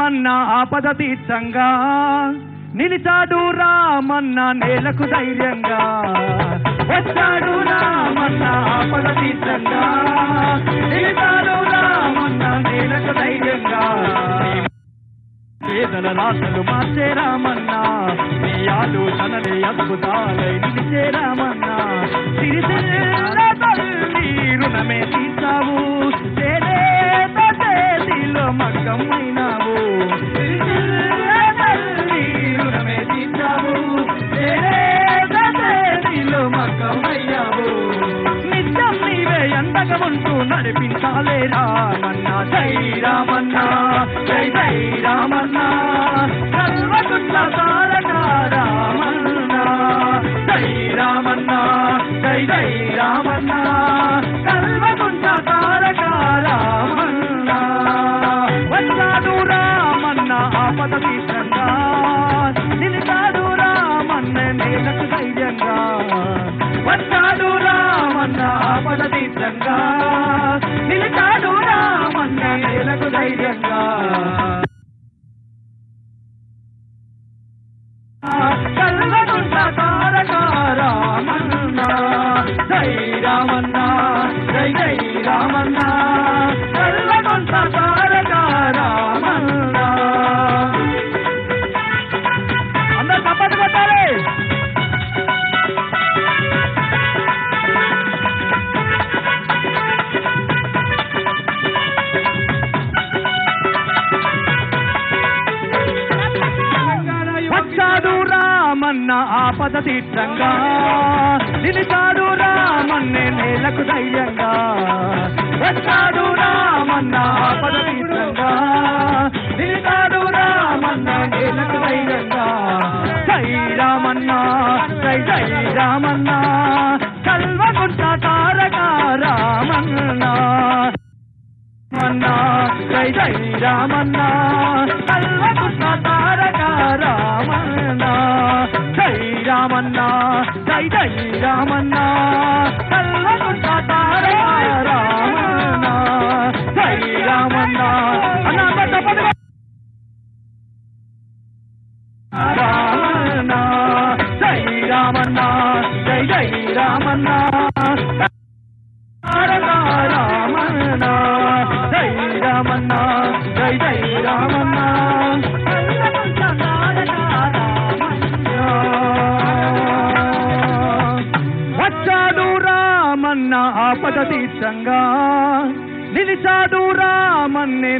రామన్న ఆపద తీర్చంగా నిలిచాడు రామన్న నేలకు ధైర్యంగా వచ్చాడు రామన్న ఆపద తీర్చంగా నిలిచాడు రామన్న నేలకు ధైర్యంగా పేదల రాతలు మార్చే రామన్నా నీ ఆలోచనలే అద్భుతాలై నిలిచే రామన్నా సిరిసిల్ల తల్లి రుణమే తీర్చావు చేనేత చేతిలో మగ్గమైనావు సిరిసిల్ల తల్లి రుణమే తీర్చావు చేనేత చేతిలో మగ్గమయ్యావు నిత్యం నీవే ఎంతగా ఉంటూ నడిపించాలే రామన్నా జై రామన్నా జై జై రామన్నా సర్వకుంట తారక రామన్నా జై రామన్నా జై జై రామన్నా సర్వకుంట తారక రామన్నా వచ్చాడు రామన్న ఆపద తీర్థంగా నిలిచాడు రామన్న నేలకు ధైర్యంగా వచ్చాడు రామన్న ఆపద తీర్థంగా నిలిచాడు రామన్న నేలకు ధైర్యంగా కల్వకుంట తారక రామన్న జై రామన్న జై జై రామన్న కల్వకుంట తారక రామన్న అందరు తప్పదు కొట్టాలి వచ్చాడు రామన్న ఆపద తీర్థంగా నిలిచాడు రామన్నే నేలకు ధైర్యంగా వచ్చాడు రామన్న ఆపద తీర్థంగా నిలిచాడు రామన్న నేలకు ధైర్యంగా జై రామన్న జై జై రామన్న కల్వకుంట తారక రామన్న రామన్నా జై జై రామన్నా కల్వకుంట తారక రామన్నా జై రామన్నా జై జై రామన్నా కల్వకుంట తారక రామన్నా జై రామన్నా అన్నా పద పద రామన్నా జై రామన్నా జై జై రామన్నా తారక రామన్నా జై రామన్నా జై జై రామన్నా కల్వకుంట తారక రామన్నా. వచ్చాడు రామన్న ఆపద తీర్థంగా నిలిచాడు రామన్నే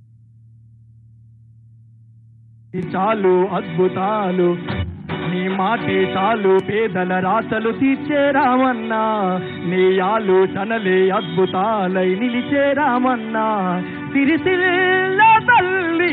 చాలు అద్భుతాలు నీ మాటే చాలు పేదల రాతలు తీర్చే రామన్నా నీ ఆలోచనలే అద్భుతాలై నిలిచే రామన్నా సిరిసిల్ల తల్లి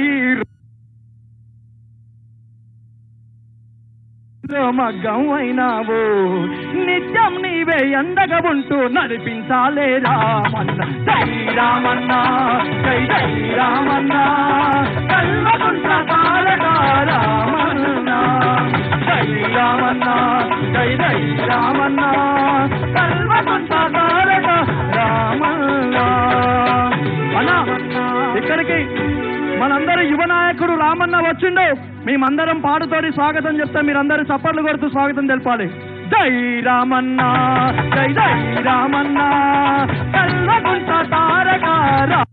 మగ్గం అయినావు నిత్యం నీవే ఎండగా ఉంటూ నడిపించాలే రామన్న జై రామన్న జై జై రామన్న కల్వకుంట తారక రామన్న జై రామన్న జై జై రామన్న కల్వకుంట తారక రామన్న అన్నా ఇక్కడికి మనందరి యువ నాయకుడు రామన్న వచ్చిండు మేమందరం పాడుతోటి స్వాగతం చెప్తే మీరందరూ చప్పట్లు కొడుతూ స్వాగతం తెలపాలి జై రామన్న జై జై రామన్న కల్వకుంట తారక రా-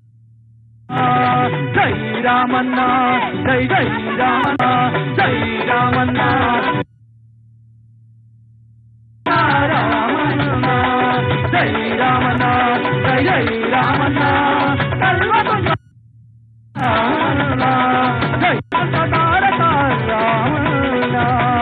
జై రామన్న జై జై రామన్న జై రామన్న రామన్న జై రామన్న జై జై రామన్న కల్వకుంట రామన్న జై తారక రామన్న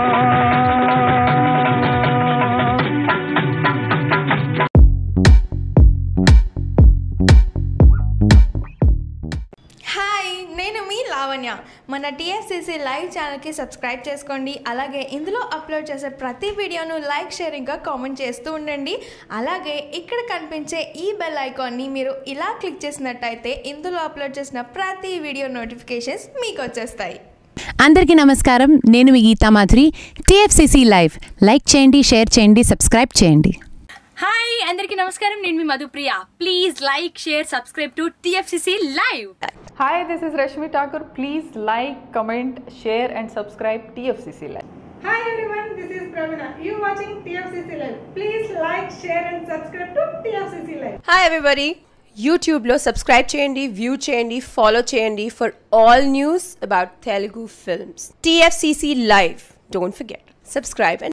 హాయ్ నేను మీ లావణ్య మన టీఎఫ్సిసి లైవ్ ఛానల్కి సబ్స్క్రైబ్ చేసుకోండి అలాగే ఇందులో అప్లోడ్ చేసే ప్రతి వీడియోను లైక్ షేర్ ఇంకా కామెంట్ చేస్తూ ఉండండి అలాగే ఇక్కడ కనిపించే ఈ బెల్ ఐకాన్ని మీరు ఇలా క్లిక్ చేసినట్టయితే ఇందులో అప్లోడ్ చేసిన ప్రతి వీడియో నోటిఫికేషన్స్ మీకు వచ్చేస్తాయి అందరికీ నమస్కారం నేను మీ Geetha Madhuri TFCC live like చేయండి షేర్ చేయండి సబ్స్క్రైబ్ చేయండి హాయ్ అందరికీ నమస్కారం నేను మీ Madhupriya please like share subscribe to TFCC live Hi, this is Rashmi Thakur. Please like, comment, share, and subscribe TFCC Live. Hi everyone, this is Pravina. You watching TFCC Live. Please like, share and subscribe to TFCC Live. Hi everybody యూట్యూబ్లో subscribe చేయండి view చేయండి follow చేయండి for all news about Telugu films TFCC live don't forget subscribe and